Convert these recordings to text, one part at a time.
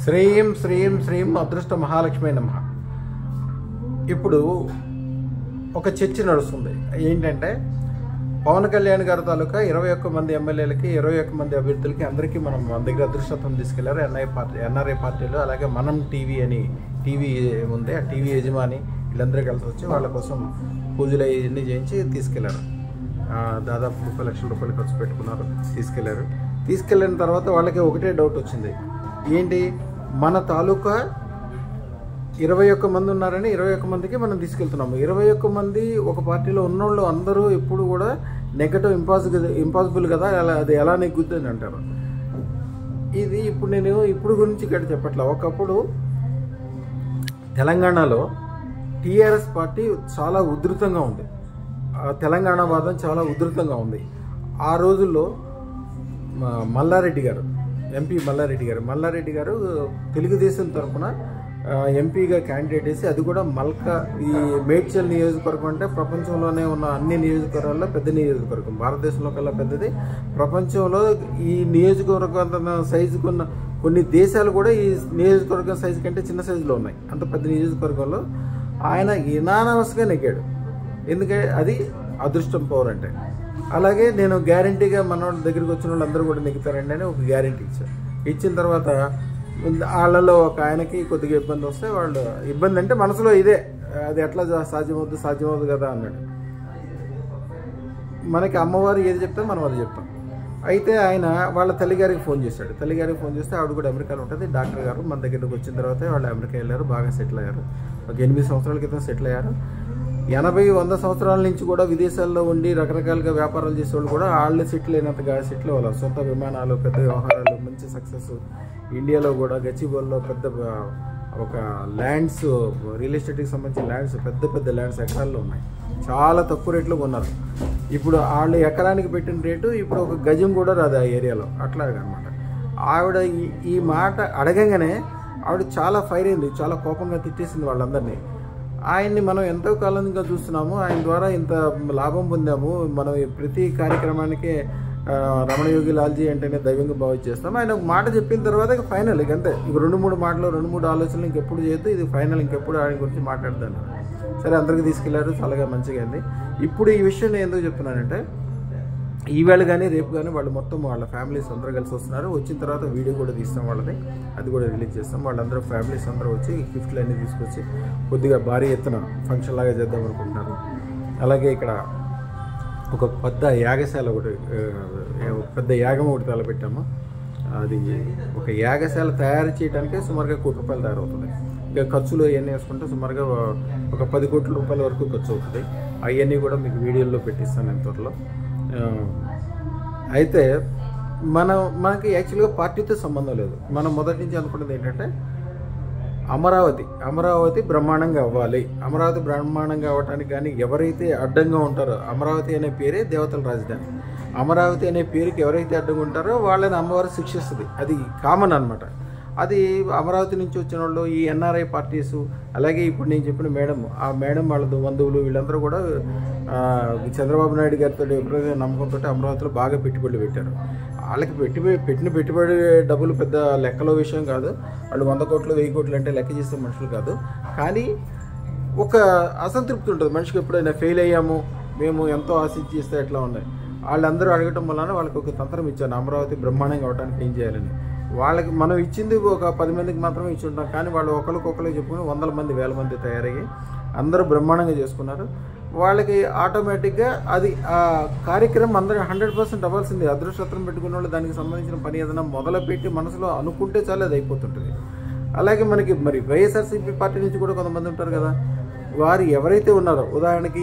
శ్రీం శ్రీం శ్రీం అదృష్ట మహాలక్ష్మి నమ ఇప్పుడు ఒక చర్చ నడుస్తుంది ఏంటంటే పవన్ కళ్యాణ్ గారి తాలూకా ఇరవై ఒక్క మంది ఎమ్మెల్యేలకి ఇరవై ఒక్క మంది అభ్యర్థులకి అందరికీ మనం మన దగ్గర అదృష్టత్వం తీసుకెళ్లారు ఎన్ఐ పార్టీ ఎన్ఆర్ఐ పార్టీలు అలాగే మనం టీవీ అని టీవీ ఉంది ఆ టీవీ యజమాని వీళ్ళందరూ కలిసి వచ్చి వాళ్ళ కోసం పూజలు అవన్నీ చేయించి తీసుకెళ్లారు ఆ, దాదాపు ముప్పై లక్షల రూపాయలు ఖర్చు పెట్టుకున్నారు తీసుకెళ్లారు తీసుకెళ్ళిన తర్వాత వాళ్ళకి ఒకటే డౌట్ వచ్చింది ఏంటి మన తాలూకా ఇరవై ఒక్క మంది ఉన్నారని ఇరవై ఒక్క మందికి మనం తీసుకెళ్తున్నాము ఇరవై ఒక్క మంది ఒక పార్టీలో ఉన్నోళ్ళు అందరూ ఎప్పుడు కూడా నెగటివ్ ఇంపాసిబుల్ ఇంపాసిబుల్ కదా అలా అది ఎలా నెగ్గుద్ది అని అంటారు ఇది ఇప్పుడు నేను ఇప్పుడు గురించి ఇక్కడ చెప్పట్లా ఒకప్పుడు తెలంగాణలో టీఆర్ఎస్ పార్టీ చాలా ఉధృతంగా ఉంది ఆ తెలంగాణ వాదం చాలా ఉధృతంగా ఉంది ఆ రోజుల్లో మ- మల్లారెడ్డి గారు ఎంపీ మల్లారెడ్డి గారు మల్లారెడ్డి గారు తెలుగుదేశం తరఫున ఆ, ఎంపీగా క్యాండిడేట్ వేసి అది కూడా మల్క ఈ మేడ్చల్ నియోజకవర్గం అంటే ప్రపంచంలోనే ఉన్న అన్ని నియోజకవర్గాల్లో పెద్ద నియోజకవర్గం భారతదేశంలో కల్లా పెద్దది ప్రపంచంలో ఈ నియోజకవర్గం సైజుకున్న కొన్ని దేశాలు కూడా ఈ నియోజకవర్గం సైజు కంటే చిన్న సైజులో ఉన్నాయి అంత పెద్ద నియోజకవర్గంలో ఆయన ఇనానమస్గా నెగ్గాడు ఎందుకంటే అది అదృష్టం పవర్ అంటే అలాగే నేను గ్యారంటీగా మన వాళ్ళ దగ్గరికి వచ్చిన వాళ్ళందరూ కూడా నెగ్గుతారండి అని ఒక గ్యారంటీ ఇచ్చాను ఇచ్చిన తర్వాత వాళ్ళలో ఒక ఆయనకి కొద్దిగా ఇబ్బంది వస్తే వాళ్ళు ఇబ్బంది అంటే మనసులో ఇదే అది ఎట్లా జా- సాధ్యమవుద్దు సాధ్యమవుద్దు కదా అన్నాడు మనకి అమ్మవారు ఏది చెప్తే మనం అది చెప్తాం అయితే ఆయన వాళ్ళ తల్లిగారికి ఫోన్ చేశాడు తల్లిగారికి ఫోన్ చేస్తే ఆవిడ కూడా అమెరికాలో ఉంటుంది డాక్టర్ గారు మన దగ్గరికి వచ్చిన తర్వాత వాళ్ళు అమెరికా వెళ్ళారు బాగా సెటిల్ అయ్యారు ఒక ఎనిమిది సంవత్సరాల క్రితం సెటిల్ అయ్యారు ఎనభై వంద సంవత్సరాల నుంచి కూడా విదేశాల్లో ఉండి రకరకాలుగా వ్యాపారాలు చేసేవాళ్ళు కూడా వాళ్ళు సెటిల్ అయినంతగా సెటిల్ అవ్వాలి సొంత విమానాలు పెద్ద వ్యవహారాలు మంచి సక్సెస్ ఇండియాలో కూడా గచ్చిబౌల్లో పెద్ద ఆ, ఒక ల్యాండ్స్ రియల్ ఎస్టేట్కి సంబంధించిన ల్యాండ్స్ పెద్ద పెద్ద ల్యాండ్స్ ఎకరాల్లో ఉన్నాయి చాలా తక్కువ రేట్లో కొన్నారు ఇప్పుడు వాళ్ళు ఎకరానికి పెట్టిన రేటు ఇప్పుడు ఒక గజం కూడా రాదు ఆ ఏరియాలో అట్లాగనమాట ఆవిడ ఈ ఈ మాట అడగంగానే ఆవిడ చాలా ఫైర్ అయింది చాలా కోపంగా తిట్టేసింది వాళ్ళందరినీ ఆయన్ని మనం ఎంతో కాలంగా చూస్తున్నాము ఆయన ద్వారా ఇంత లాభం పొందాము మనం ఈ ప్రతి కార్యక్రమానికి ఆ, రమణయోగి లాల్జీ అంటేనే దైవంగా భావించేస్తాం చేస్తాం ఆయన ఒక మాట చెప్పిన తర్వాత ఇక ఫైనల్ ఇక అంతే ఇక రెండు మూడు మాటలు రెండు మూడు ఆలోచనలు ఇంకెప్పుడు చేయొద్దు ఇది ఫైనల్ ఇంకెప్పుడు ఆయన గురించి మాట్లాడతాను సరే అందరికి తీసుకెళ్లారు చాలా మంచిగా అయింది ఇప్పుడు ఈ విషయం నేను ఎందుకు చెప్తున్నానంటే ఈవేళ కానీ రేపు కానీ వాళ్ళు మొత్తం వాళ్ళ ఫ్యామిలీస్ అందరూ కలిసి వస్తున్నారు వచ్చిన తర్వాత వీడియో కూడా తీస్తాం వాళ్ళది అది కూడా రిలీజ్ చేస్తాం వాళ్ళందరూ ఫ్యామిలీస్ అందరూ వచ్చి గిఫ్ట్లు అన్నీ తీసుకొచ్చి కొద్దిగా భారీ ఎత్తున ఫంక్షన్ లాగా చేద్దాం అనుకుంటున్నారు అలాగే ఇక్కడ ఒక పెద్ద యాగశాల ఒకటి ఆ, ఒక పెద్ద యాగం ఒకటి తలపెట్టాము అది ఒక యాగశాల తయారు చేయడానికే సుమారుగా కోటి రూపాయలు తయారవుతుంది ఇక ఖర్చులు అవన్నీ వేసుకుంటే సుమారుగా ఒక పది కోట్ల రూపాయల వరకు ఖర్చు అవుతుంది అవన్నీ కూడా మీకు వీడియోలో పెట్టిస్తాను నేను త్వరలో ఆ, అయితే మనం మనకి యాక్చువల్గా పార్టీతో సంబంధం లేదు మనం మొదటి నుంచి అనుకున్నది ఏంటంటే అమరావతి అమరావతి బ్రహ్మాండంగా అవ్వాలి అమరావతి బ్రహ్మాండంగా అవ్వటానికి కానీ ఎవరైతే అడ్డంగా ఉంటారో అమరావతి అనే పేరే దేవతల రాజధాని అమరావతి అనే పేరుకి ఎవరైతే అడ్డంగా ఉంటారో వాళ్ళని అమ్మవారు శిక్షిస్తుంది అది కామన్ అన్నమాట అది అమరావతి నుంచి వచ్చిన వాళ్ళు ఈ ఎన్ఆర్ఐ పార్టీస్ అలాగే ఇప్పుడు నేను చెప్పిన మేడం ఆ మేడం వాళ్ళ బంధువులు వీళ్ళందరూ కూడా ఆ, చంద్రబాబు నాయుడు గారితో ఎప్పుడైతే నమ్మకంతో అమరావతిలో బాగా పెట్టుబడులు పెట్టారు వాళ్ళకి పెట్టుబడి పెట్టిన పెట్టుబడి డబ్బులు పెద్ద లెక్కలో విషయం కాదు వాళ్ళు వంద కోట్లు వెయ్యి కోట్లు అంటే లెక్క చేసే మనుషులు కాదు కానీ ఒక అసంతృప్తి ఉంటుంది మనిషికి ఎప్పుడైనా ఫెయిల్ అయ్యాము మేము ఎంతో ఆశించి ఇస్తే ఎట్లా ఉన్నాయి వాళ్ళందరూ అడగటం వలన వాళ్ళకి ఒక తంత్రం ఇచ్చాను అమరావతి బ్రహ్మాండంగా అవడానికి ఏం చేయాలని వాళ్ళకి మనం ఇచ్చింది ఒక పది మందికి మాత్రమే ఇచ్చి ఉంటాం కానీ వాళ్ళు ఒకరికొకరు చెప్పుకుని వందల మంది వేల మంది తయారయ్యి అందరూ బ్రహ్మాండంగా చేసుకున్నారు వాళ్ళకి ఆటోమేటిక్గా అది ఆ కార్యక్రమం అందరూ హండ్రెడ్ పర్సెంట్ అవ్వాల్సింది అదృష్టత్రం పెట్టుకున్న వాళ్ళు దానికి సంబంధించిన పని ఏదైనా మొదలుపెట్టి మనసులో అనుకుంటే చాలు అది అయిపోతుంటుంది అలాగే మనకి మరి వైఎస్ఆర్సీపీ పార్టీ నుంచి కూడా కొంతమంది ఉంటారు కదా వారు ఎవరైతే ఉన్నారో ఉదాహరణకి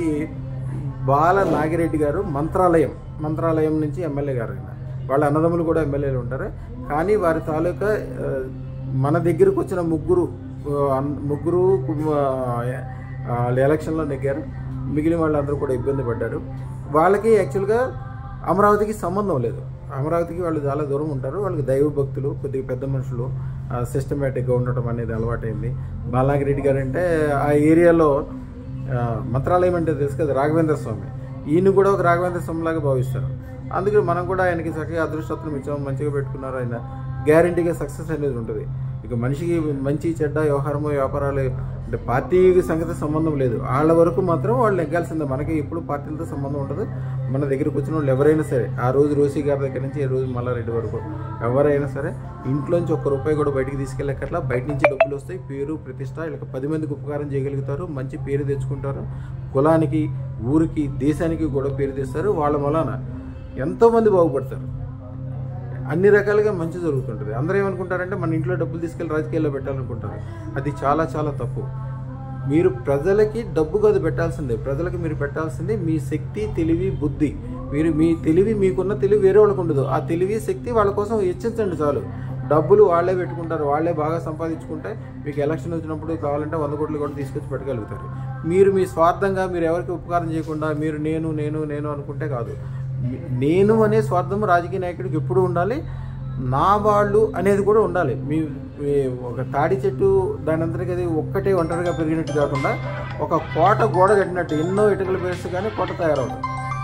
బాల నాగిరెడ్డి గారు మంత్రాలయం మంత్రాలయం నుంచి ఎమ్మెల్యే గారు ఆయన వాళ్ళ అన్నదమ్ములు కూడా ఎమ్మెల్యేలు ఉంటారు కానీ వారి తాలూకా ఆ, మన దగ్గరకు వచ్చిన ముగ్గురు ఆ, అన్- ముగ్గురు ఆ, ఆ, వాళ్ళు ఎలక్షన్లో నెగ్గారు మిగిలిన వాళ్ళందరూ కూడా ఇబ్బంది పడ్డారు వాళ్ళకి యాక్చువల్గా అమరావతికి సంబంధం లేదు అమరావతికి వాళ్ళు చాలా దూరం ఉంటారు వాళ్ళకి దైవ భక్తులు కొద్దిగా పెద్ద మనుషులు సిస్టమేటిక్గా ఉండటం అనేది అలవాటైంది బాలాగిరెడ్డి గారు అంటే ఆ ఏరియాలో ఆ, మంత్రాలయం అంటే తెలుసు కదా రాఘవేంద్ర స్వామి ఈయన కూడా ఒక రాఘవేంద్ర స్వామి లాగా భావిస్తారు అందుకే మనం కూడా ఆయనకి చక్కగా అదృష్టత్వం ఇచ్చాము మంచిగా పెట్టుకున్నారు ఆయన గ్యారంటీగా సక్సెస్ అనేది ఉంటుంది ఇక మనిషికి మంచి చెడ్డ వ్యవహారము వ్యాపారాలు అంటే పార్టీకి సంగతి సంబంధం లేదు వాళ్ళ వరకు మాత్రం వాళ్ళు నెగ్గాల్సిందే మనకి ఎప్పుడు పార్టీలతో సంబంధం ఉండదు మన దగ్గరికి వచ్చిన వాళ్ళు ఎవరైనా సరే ఆ రోజు రోసి గారి దగ్గర నుంచి ఈ రోజు మల్లారెడ్డి వరకు ఎవరైనా సరే ఇంట్లోంచి ఒక్క రూపాయి కూడా బయటికి తీసుకెళ్ళకట్లా బయట నుంచి డబ్బులు వస్తాయి పేరు ప్రతిష్ట ఇలా పది మందికి ఉపకారం చేయగలుగుతారు మంచి పేరు తెచ్చుకుంటారు కులానికి ఊరికి దేశానికి కూడా పేరు తెస్తారు వాళ్ళ వలన ఎంతోమంది బాగుపడతారు అన్ని రకాలుగా మంచి జరుగుతుంటుంది అందరూ ఏమనుకుంటారంటే మన ఇంట్లో డబ్బులు తీసుకెళ్ళి రాజకీయాల్లో పెట్టాలనుకుంటారు అది చాలా చాలా తప్పు మీరు ప్రజలకి డబ్బు కాదు పెట్టాల్సిందే ప్రజలకి మీరు పెట్టాల్సింది మీ శక్తి తెలివి బుద్ధి మీరు మీ తెలివి మీకున్న తెలివి వేరే వాళ్ళకు ఉండదు ఆ తెలివి శక్తి వాళ్ళ కోసం హెచ్చించండి చాలు డబ్బులు వాళ్ళే పెట్టుకుంటారు వాళ్ళే బాగా సంపాదించుకుంటే మీకు ఎలక్షన్ వచ్చినప్పుడు కావాలంటే వంద కోట్లు కూడా తీసుకొచ్చి పెట్టగలుగుతారు మీరు మీ స్వార్థంగా మీరు ఎవరికి ఉపకారం చేయకుండా మీరు నేను నేను నేను అనుకుంటే కాదు నేను అనే స్వార్థం రాజకీయ నాయకుడికి ఎప్పుడు ఉండాలి నా వాళ్ళు అనేది కూడా ఉండాలి మీ మీ ఒక తాడి చెట్టు దాని అంతటికి అది ఒక్కటే ఒంటరిగా పెరిగినట్టు కాకుండా ఒక కోట గోడ కట్టినట్టు ఎన్నో ఇటుకలు పేస్తే కానీ కోట తయారవుతుంది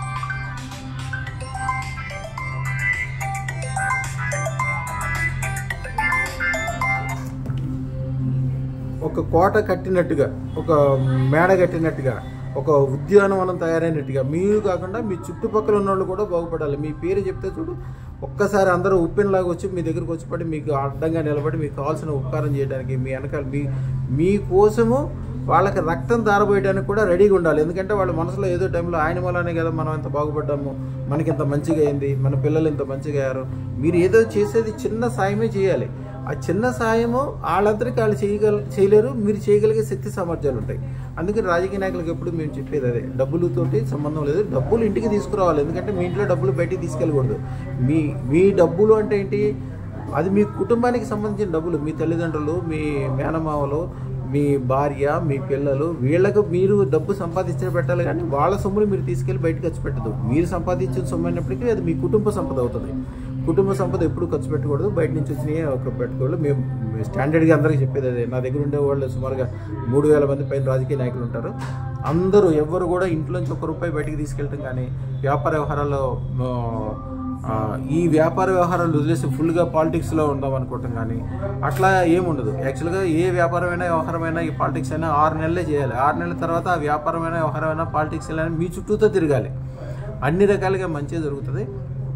ఒక కోట కట్టినట్టుగా ఒక మేడ కట్టినట్టుగా ఒక ఉద్యానవనం తయారైనట్టుగా మీరు కాకుండా మీ చుట్టుపక్కల ఉన్న వాళ్ళు కూడా బాగుపడాలి మీ పేరు చెప్తే చూడు ఒక్కసారి అందరూ ఉప్పెనలాగా వచ్చి మీ దగ్గరకు వచ్చి పడి మీకు అడ్డంగా నిలబడి మీకు కావాల్సిన ఉపకారం చేయడానికి మీ వెనకాల మీ మీ కోసము వాళ్ళకి రక్తం దారబోయడానికి కూడా రెడీగా ఉండాలి ఎందుకంటే వాళ్ళ మనసులో ఏదో టైంలో ఆయన వల్లనే కదా మనం ఇంత బాగుపడ్డాము మనకి ఇంత మంచిగా అయింది మన పిల్లలు ఇంత మంచిగా అయ్యారు మీరు ఏదో చేసేది చిన్న సాయమే చేయాలి ఆ చిన్న సాయము వాళ్ళందరికీ వాళ్ళు చేయగల చేయలేరు మీరు చేయగలిగే శక్తి సామర్థ్యాలు ఉంటాయి అందుకని రాజకీయ నాయకులకు ఎప్పుడు మేము చెప్పేది అదే డబ్బులతోటి సంబంధం లేదు డబ్బులు ఇంటికి తీసుకురావాలి ఎందుకంటే మీ ఇంట్లో డబ్బులు బయటికి తీసుకెళ్ళకూడదు మీ మీ డబ్బులు అంటే ఏంటి అది మీ కుటుంబానికి సంబంధించిన డబ్బులు మీ తల్లిదండ్రులు మీ మేనమావలు మీ భార్య మీ పిల్లలు వీళ్ళకు మీరు డబ్బు సంపాదించిన పెట్టాలి కానీ వాళ్ళ సొమ్ముని మీరు తీసుకెళ్ళి బయటకు ఖర్చు పెట్టదు మీరు సంపాదించిన సొమ్ము అయినప్పటికీ అది మీ కుటుంబ సంపద అవుతుంది కుటుంబ సంపద ఎప్పుడు ఖర్చు పెట్టకూడదు బయట నుంచి వచ్చినాయి ఒక పెట్టుకోవాలి మేము స్టాండర్డ్గా అందరికీ చెప్పేది అదే నా దగ్గర ఉండే వాళ్ళు సుమారుగా మూడు వేల మంది పైన రాజకీయ నాయకులు ఉంటారు అందరూ ఎవరు కూడా ఇంట్లోంచి ఒక రూపాయి బయటికి తీసుకెళ్ళటం కానీ వ్యాపార వ్యవహారాల్లో ఆ, ఈ వ్యాపార వ్యవహారాలు వదిలేసి ఫుల్గా పాలిటిక్స్లో ఉందాం అనుకోవటం కానీ అట్లా ఏముండదు యాక్చువల్గా ఏ వ్యాపారమైనా వ్యవహారమైనా ఈ పాలిటిక్స్ అయినా ఆరు నెలలే చేయాలి ఆరు నెలల తర్వాత ఆ వ్యాపారమైన వ్యవహారమైనా పాలిటిక్స్ అయినా మీ చుట్టూతో తిరగాలి అన్ని రకాలుగా మంచిగా జరుగుతుంది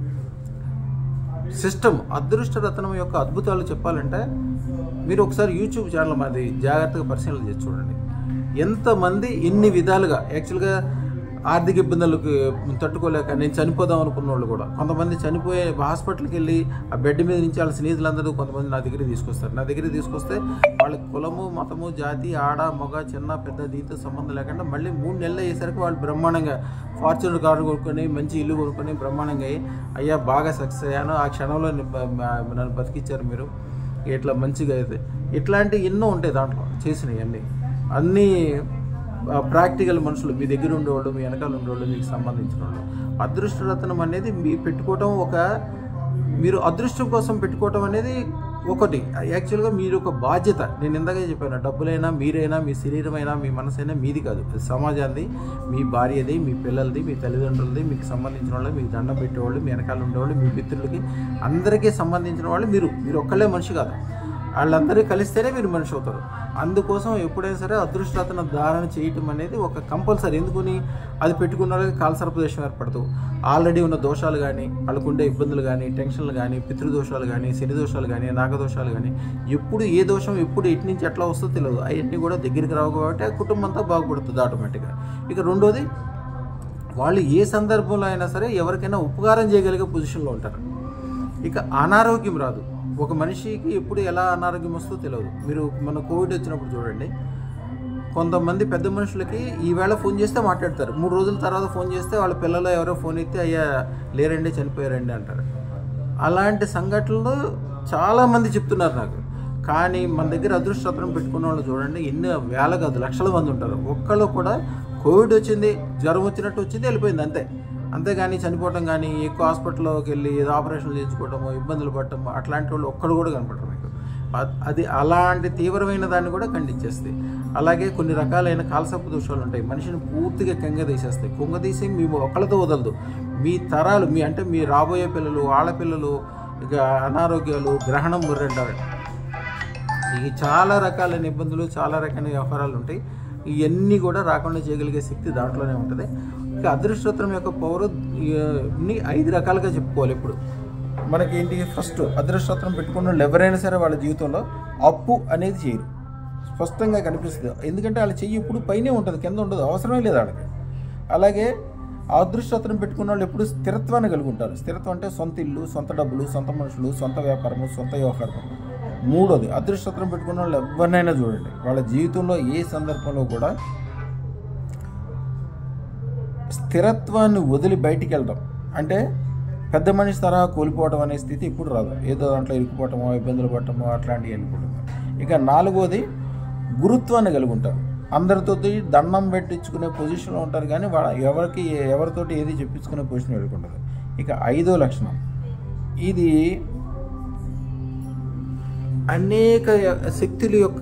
సిస్టమ్ అదృష్ట రత్నం యొక్క అద్భుతాలు చెప్పాలంటే మీరు ఒకసారి యూట్యూబ్ ఛానల్ మాది జాగ్రత్తగా పరిశీలన చేసి చూడండి ఎంతమంది ఎన్ని విధాలుగా యాక్చువల్గా ఆర్థిక ఇబ్బందులకు తట్టుకోలేక నేను చనిపోదాం అనుకున్న వాళ్ళు కూడా కొంతమంది చనిపోయే హాస్పిటల్కి వెళ్ళి ఆ బెడ్ మీద నుంచి వాళ్ళ స్నేహితులందరూ కొంతమంది నా దగ్గరికి తీసుకొస్తారు నా దగ్గరికి తీసుకొస్తే వాళ్ళ కులము మతము జాతి ఆడ మగ చిన్న పెద్ద దీంతో సంబంధం లేకుండా మళ్ళీ మూడు నెలలు అయ్యేసరికి వాళ్ళు బ్రహ్మాండంగా ఫార్చ్యూనర్ కారు కొనుక్కొని మంచి ఇల్లు కొనుక్కొని బ్రహ్మాండంగా అయ్యి అయ్యా బాగా సక్సెస్ అయ్యాను ఆ క్షణంలో ని- బ- మ- నన్ను బతికిచ్చారు మీరు ఇట్లా మంచిగా అయితే ఇట్లాంటి ఎన్నో ఉంటాయి దాంట్లో చేసినవి అన్నీ అన్నీ ప్రాక్టికల్ మనుషులు మీ దగ్గర ఉండేవాళ్ళు మీ వెనకాల ఉండేవాళ్ళు మీకు సంబంధించిన వాళ్ళు అదృష్టరత్నం అనేది మీ పెట్టుకోవటం ఒక మీరు అదృష్టం కోసం పెట్టుకోవటం అనేది ఒకటి యాక్చువల్గా మీరు ఒక బాధ్యత నేను ఇందాకే చెప్పాను డబ్బులైనా మీరైనా మీ శరీరమైనా మీ మనసైనా మీది కాదు అది సమాజాన్ని మీ భార్యది మీ పిల్లలది మీ తల్లిదండ్రులది మీకు సంబంధించిన వాళ్ళు మీకు దండం పెట్టేవాళ్ళు మీ వెనకాల ఉండేవాళ్ళు మీ మిత్రులకి అందరికీ సంబంధించిన వాళ్ళు మీరు మీరు ఒక్కళ్ళే మనిషి కాదు వాళ్ళందరూ కలిస్తేనే మీరు మనిషి అవుతారు అందుకోసం ఎప్పుడైనా సరే అదృష్టరత్న ధారణ చేయటం అనేది ఒక కంపల్సరీ ఎందుకుని అది పెట్టుకున్న వాళ్ళకి కాలసర్పదేశం ఏర్పడదు ఆల్రెడీ ఉన్న దోషాలు కానీ వాళ్ళకు ఉండే ఇబ్బందులు కానీ టెన్షన్లు కానీ పితృదోషాలు కానీ శని దోషాలు కానీ నాగదోషాలు కానీ ఎప్పుడు ఏ దోషం ఎప్పుడు ఎటు నుంచి ఎట్లా వస్తుందో తెలియదు అవన్నీ కూడా దగ్గరికి రావు కాబట్టి ఆ కుటుంబం అంతా బాగుపడుతుంది ఆటోమేటిక్గా ఇక రెండోది వాళ్ళు ఏ సందర్భంలో అయినా సరే ఎవరికైనా ఉపకారం చేయగలిగే పొజిషన్లో ఉంటారు ఇక అనారోగ్యం రాదు ఒక మనిషికి ఎప్పుడు ఎలా అనారోగ్యం వస్తుందో తెలియదు మీరు మన కోవిడ్ వచ్చినప్పుడు చూడండి కొంతమంది పెద్ద మనుషులకి ఈవేళ ఫోన్ చేస్తే మాట్లాడతారు మూడు రోజుల తర్వాత ఫోన్ చేస్తే వాళ్ళ పిల్లలు ఎవరో ఫోన్ ఎత్తి అయ్యా లేరండి చనిపోయారండి అంటారు అలాంటి సంఘటనలు చాలామంది చెప్తున్నారు నాకు కానీ మన దగ్గర అదృష్టపత్రం పెట్టుకున్న వాళ్ళు చూడండి ఎన్ని వేల కాదు లక్షల మంది ఉంటారు ఒక్కళ్ళు కూడా కోవిడ్ వచ్చింది జ్వరం వచ్చినట్టు వచ్చింది వెళ్ళిపోయింది అంతే అంతేగాని చనిపోవటం కానీ ఎక్కువ హాస్పిటల్లోకి వెళ్ళి ఏదో ఆపరేషన్లు చేయించుకోవటము ఇబ్బందులు పడటము అట్లాంటి వాళ్ళు ఒక్కడు కూడా కనపడరు మీకు అ- అది అలాంటి తీవ్రమైన దాన్ని కూడా ఖండించేస్తాయి అలాగే కొన్ని రకాలైన కాలసర్ప దోషాలు ఉంటాయి మనిషిని పూర్తిగా కంగదీసేస్తాయి కుంగదీసి మీ ఒక్కళ్ళతో వదలదు మీ తరాలు మీ అంటే మీ రాబోయే పిల్లలు ఆడపిల్లలు ఇక అనారోగ్యాలు గ్రహణం ముర్రంటారు ఈ చాలా రకాలైన ఇబ్బందులు చాలా రకాల వ్యవహారాలు ఉంటాయి ఇవన్నీ కూడా రాకుండా చేయగలిగే శక్తి దాంట్లోనే ఉంటుంది ఇక అదృష్టోత్తరం యొక్క పవర్ ని ఐదు రకాలుగా చెప్పుకోవాలి ఇప్పుడు మనకి ఏంటి ఫస్ట్ అదృష్టోత్తరం పెట్టుకున్న వాళ్ళు ఎవరైనా సరే వాళ్ళ జీవితంలో అప్పు అనేది చేయరు స్పష్టంగా కనిపిస్తుంది ఎందుకంటే వాళ్ళ చెయ్యి ఇప్పుడు పైనే ఉంటుంది కింద ఉండదు అవసరమే లేదు వాళ్ళకి అలాగే ఆ అదృష్టోత్తరం పెట్టుకున్న వాళ్ళు ఎప్పుడు స్థిరత్వాన్ని కలిగి ఉంటారు స్థిరత్వం అంటే సొంత ఇల్లు సొంత డబ్బులు సొంత మనుషులు సొంత వ్యాపారము సొంత వ్యవహారము మూడోది అదృష్టోత్తరం పెట్టుకున్న వాళ్ళు ఎవరినైనా చూడండి వాళ్ళ జీవితంలో ఏ సందర్భంలో కూడా స్థిరత్వాన్ని వదిలి బయటికి వెళ్ళడం అంటే పెద్ద మనిషి తరహా కోల్పోవడం అనే స్థితి ఇప్పుడు రాదు ఏదో దాంట్లో ఇరుక్కుపోవటమో ఇబ్బందులు పడటమో అట్లాంటివి వెళ్ళిపోవడం ఇక నాలుగోది గురుత్వాన్ని కలిగి ఉంటారు అందరితో దండం పెట్టించుకునే పొజిషన్లో ఉంటారు కానీ వాళ్ళ ఎవరికి ఎవరితోటి ఏది చెప్పించుకునే పొజిషన్ వెళ్ళకుండదు ఇక ఐదో లక్షణం ఇది అనేక శక్తుల యొక్క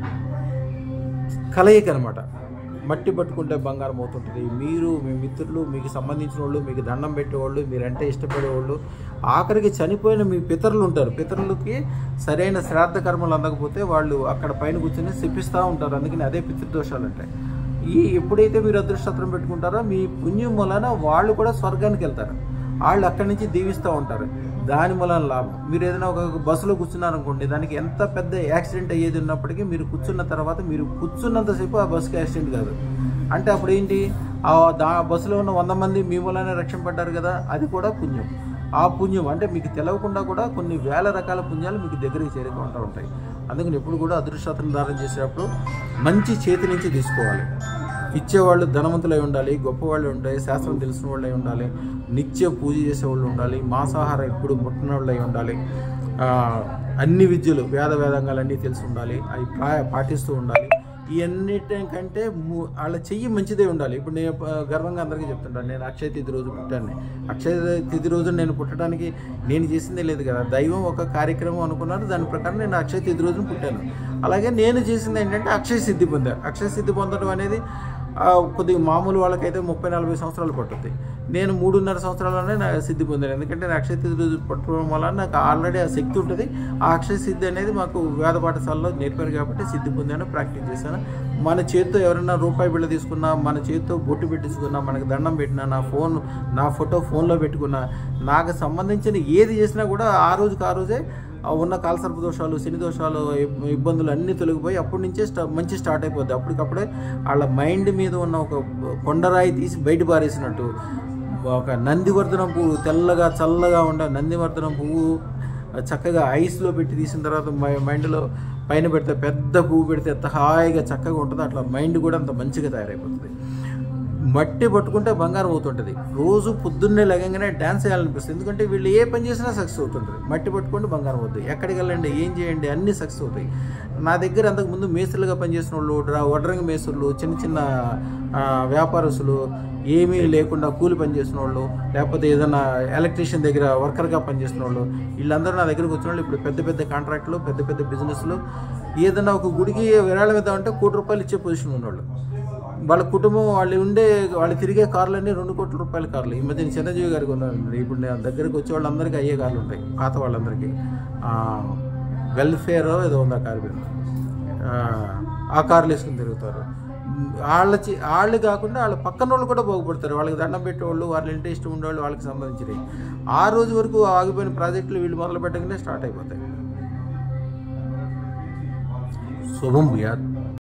కలయిక అనమాట మట్టి పట్టుకుంటే బంగారం అవుతుంటుంది మీరు మీ మిత్రులు మీకు సంబంధించిన వాళ్ళు మీకు దండం పెట్టేవాళ్ళు మీరంటే ఇష్టపడేవాళ్ళు ఆఖరికి చనిపోయిన మీ పితరులు ఉంటారు పితరులకి సరైన శ్రాద్ధ కర్మలు అందకపోతే వాళ్ళు అక్కడ పైన కూర్చొని శిపిస్తూ ఉంటారు అందుకని అదే పితృదోషాలు ఉంటాయి ఈ ఎప్పుడైతే మీరు అదృష్టత్రం పెట్టుకుంటారో మీ పుణ్యం వలన వాళ్ళు కూడా స్వర్గానికి వెళ్తారు వాళ్ళు అక్కడి నుంచి దీవిస్తూ ఉంటారు దాని వలన లాభం మీరు ఏదైనా ఒక బస్సులో కూర్చున్నారనుకోండి దానికి ఎంత పెద్ద యాక్సిడెంట్ అయ్యేది ఉన్నప్పటికీ మీరు కూర్చున్న తర్వాత మీరు కూర్చున్నంతసేపు ఆ బస్సుకి యాక్సిడెంట్ కాదు అంటే అప్పుడు ఏంటి ఆ దా బస్సులో ఉన్న వంద మంది మీ వల్లనే రక్షణ పడ్డారు కదా అది కూడా పుణ్యం ఆ పుణ్యం అంటే మీకు తెలవకుండా కూడా కొన్ని వేల రకాల పుణ్యాలు మీకు దగ్గరికి చేరుకుంటూ ఉంటాయి అందుకని ఎప్పుడు కూడా అదృష్టం దానం చేసేటప్పుడు మంచి చేతి నుంచి తీసుకోవాలి ఇచ్చేవాళ్ళు ధనవంతులై ఉండాలి గొప్పవాళ్ళు ఉండాలి శాస్త్రం తెలిసిన వాళ్ళు అయి ఉండాలి నిత్య పూజ చేసేవాళ్ళు ఉండాలి మాంసాహారం ఎప్పుడు ముట్టిన వాళ్ళు అయి ఉండాలి ఆ, అన్ని విద్యలు వేద వేదంగాలన్నీ తెలిసి ఉండాలి అవి ప్రా- పాటిస్తూ ఉండాలి ఇవన్నిటికంటే ము- వాళ్ళ చెయ్యి మంచిదే ఉండాలి ఇప్పుడు నేను ఆ, గర్వంగా అందరికీ చెప్తుంటాను నేను అక్షయ తిథి రోజు పుట్టాను అక్షయ తిథి రోజు నేను పుట్టడానికి నేను చేసిందే లేదు కదా దైవం ఒక కార్యక్రమం అనుకున్నారు దాని ప్రకారం నేను అక్షయ తిథి రోజున పుట్టాను అలాగే నేను చేసింది ఏంటంటే అక్షయ సిద్ధి పొందా అక్షయ సిద్ధి పొందడం అనేది ఆ, కొద్దిగా మామూలు వాళ్ళకైతే ముప్పై నలభై సంవత్సరాలు పట్టుద్ది నేను మూడున్నర సంవత్సరాల్లోనే నా సిద్ధి పొందాను ఎందుకంటే నా అక్షయ తిథి రోజు పట్టుకోవడం వల్ల నాకు ఆల్రెడీ ఆ శక్తి ఉంటుంది ఆ అక్షయ సిద్ధి అనేది మాకు వేద పాఠశాలలో నేర్పారు కాబట్టి సిద్ధి పొందాను ప్రాక్టీస్ చేశాను మన చేతితో ఎవరైనా రూపాయి బిళ్ళ తీసుకున్నా మన చేతితో బొట్టు పెట్టించుకున్నా మనకు దండం పెట్టినా నా ఫోన్ నా ఫోటో ఫోన్లో పెట్టుకున్నా నాకు సంబంధించిన ఏది చేసినా కూడా ఆ రోజుకి ఆ రోజే ఆ ఉన్న కాలసర్ప దోషాలు శని దోషాలు ఇబ్- ఇబ్బందులు అన్నీ తొలగిపోయి అప్పటి నుంచే స్టా మంచి స్టార్ట్ అయిపోద్ది అప్పటికప్పుడే వాళ్ళ మైండ్ మీద ఉన్న ఒక కొండరాయి తీసి బయట పారేసినట్టు ఒక నందివర్ధనం పువ్వు తెల్లగా చల్లగా ఉండే నందివర్ధనం పువ్వు చక్కగా ఐస్లో పెట్టి తీసిన తర్వాత మై- మైండ్లో పైన పెడితే పెద్ద పువ్వు పెడితే ఎంత హాయిగా చక్కగా ఉంటుంది అట్లా మైండ్ కూడా అంత మంచిగా తయారైపోతుంది మట్టి పట్టుకుంటే బంగారం అవుతుంటుంది రోజు పొద్దున్నే లగంగానే డ్యాన్స్ చేయాలనిపిస్తుంది ఎందుకంటే వీళ్ళు ఏ పని చేసినా సక్సెస్ అవుతుంటుంది మట్టి పట్టుకుంటే బంగారం అవుతుంది ఎక్కడికి వెళ్ళండి ఏం చేయండి అన్నీ సక్సెస్ అవుతాయి నా దగ్గర అంతకుముందు మేస్త్రులుగా పనిచేసిన వాళ్ళు డ్రా- వడ్రంగి మేస్త్రులు చిన్న చిన్న ఆ, వ్యాపారస్తులు ఏమీ లేకుండా కూలి పనిచేసిన వాళ్ళు లేకపోతే ఏదైనా ఎలక్ట్రీషియన్ దగ్గర వర్కర్గా పనిచేసిన వాళ్ళు వీళ్ళందరూ నా దగ్గరకు వచ్చిన వాళ్ళు ఇప్పుడు పెద్ద పెద్ద కాంట్రాక్టులు పెద్ద పెద్ద బిజినెస్లు ఏదైనా ఒక గుడికి విరాళం ఇద్దామంటే కోటి రూపాయలు ఇచ్చే పొజిషన్ ఉన్నవాళ్ళు వాళ్ళ కుటుంబం వాళ్ళు ఉండే వాళ్ళు తిరిగే కార్లన్నీ రెండు కోట్ల రూపాయల కార్లు ఈ మధ్య చిరంజీవి గారికి ఉన్నారండి ఇప్పుడు నేను దగ్గరికి వచ్చే వాళ్ళందరికీ అయ్యే కార్లు ఉంటాయి పాత వాళ్ళందరికీ ఆ, వెల్ఫేర్ ఏదో ఉంది ఆ కారు పేరు ఆ, ఆ కార్లు వేసుకుని తిరుగుతారు వాళ్ళ చి- వాళ్ళు కాకుండా వాళ్ళ పక్కన వాళ్ళు కూడా బాగుపడతారు వాళ్ళకి దండం పెట్టేవాళ్ళు వాళ్ళ ఇంటి ఇష్టం ఉండేవాళ్ళు వాళ్ళకి సంబంధించినవి ఆ రోజు వరకు ఆగిపోయిన ప్రాజెక్టులు వీళ్ళు మొదలు పెట్టగానే స్టార్ట్ అయిపోతాయి శుభం భూయాత్